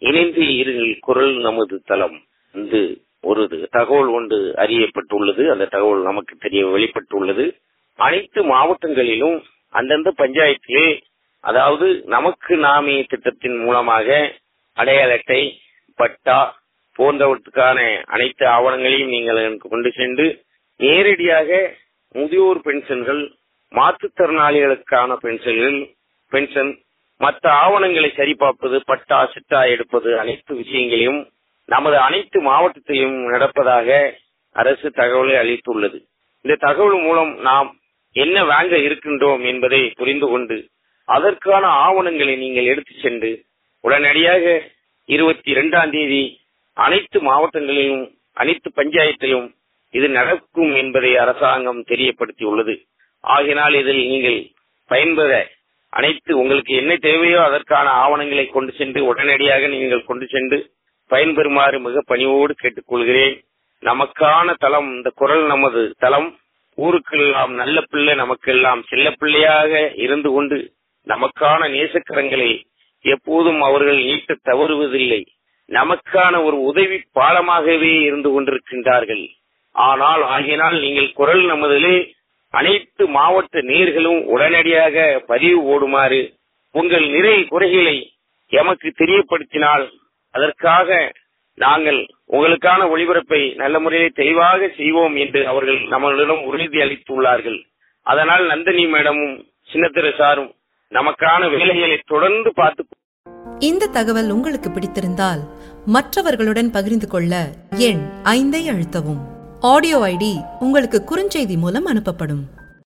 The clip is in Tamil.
இணைந்து இருங்கள் குரல் நமது தளம் என்று ஒரு தகவல் ஒன்று அறியப்பட்டுள்ளது அந்த தகவல் நமக்கு தெரிய வெளிப்பட்டுள்ளது அனைத்து மாவட்டங்களிலும் அந்தந்த பஞ்சாயத்திலே அதாவது நமக்கு நாமே திட்டத்தின் மூலமாக அடையாள அட்டை பட்டா போன்றவற்றுக்கான அனைத்து ஆவணங்களையும் நீங்கள் எனக்கு கொண்டு சென்று நேரடியாக முதியோர் பென்ஷன்கள் மாற்றுத்திறனாளிகளுக்கான பென்ஷன்கள் பென்ஷன் மற்ற ஆவணங்களை சரிபார்ப்பது பட்டா சிட்டா எடுப்பது அனைத்து விஷயங்களையும் நமது அனைத்து மாவட்டத்திலும் நடப்பதாக அரசு தகவலை அளித்துள்ளது இந்த தகவல் மூலம் நாம் என்ன வாங்க இருக்கின்றோம் என்பதை புரிந்து கொண்டு அதற்கான ஆவணங்களை நீங்கள் எடுத்து சென்று உடனடியாக இருபத்தி இரண்டாம் தேதி அனைத்து மாவட்டங்களிலும் அனைத்து பஞ்சாயத்திலும் இது நடக்கும் என்பதை அரசாங்கம் தெரியப்படுத்தியுள்ளது ஆகினால் இதில் நீங்கள் பயன்பெற அனைத்து உங்களுக்கு என்ன தேவையோ அதற்கான ஆவணங்களை கொண்டு சென்று உடனடியாக நீங்கள் கொண்டு சென்று பயன்பெறுமாறு மிக பணிவோடு கேட்டுக்கொள்கிறேன் நமக்கான தளம் இந்த குரல் நமது தளம் ஊருக்கெல்லாம் நல்ல பிள்ளை நமக்கெல்லாம் செல்ல பிள்ளையாக இருந்து கொண்டு நமக்கான நேசக்கரங்களை எப்போதும் அவர்கள் நீட்ட தவறுவதில்லை நமக்கான ஒரு உதவி பாலமாகவே இருந்து கொண்டிருக்கின்றார்கள் ஆனால் ஆகினால் நீங்கள் குரல் நமதிலே அனைத்து மாவட்ட நேர்களும் உடனடியாக பதிவு ஓடுமாறு உங்கள் நிறை குறைகளை எமக்கு தெரியப்படுத்தினால் அதற்காக நாங்கள் உங்களுக்கான ஒளிபரப்பை நல்ல முறையில் தெளிவாக செய்வோம் என்று அவர்கள் நம்மளிடம் உறுதி அளித்துள்ளார்கள் அதனால் நந்தினி மேடமும் சின்னத்திர சாரும் நமக்கான வேலைகளை தொடர்ந்து பார்த்து இந்த தகவல் உங்களுக்கு பிடித்திருந்தால் மற்றவர்களுடன் பகிர்ந்து கொள்ள எண் ஐந்தை அழுத்தவும் ஆடியோ ஐடி உங்களுக்கு குறுஞ்செய்தி மூலம் அனுப்பப்படும்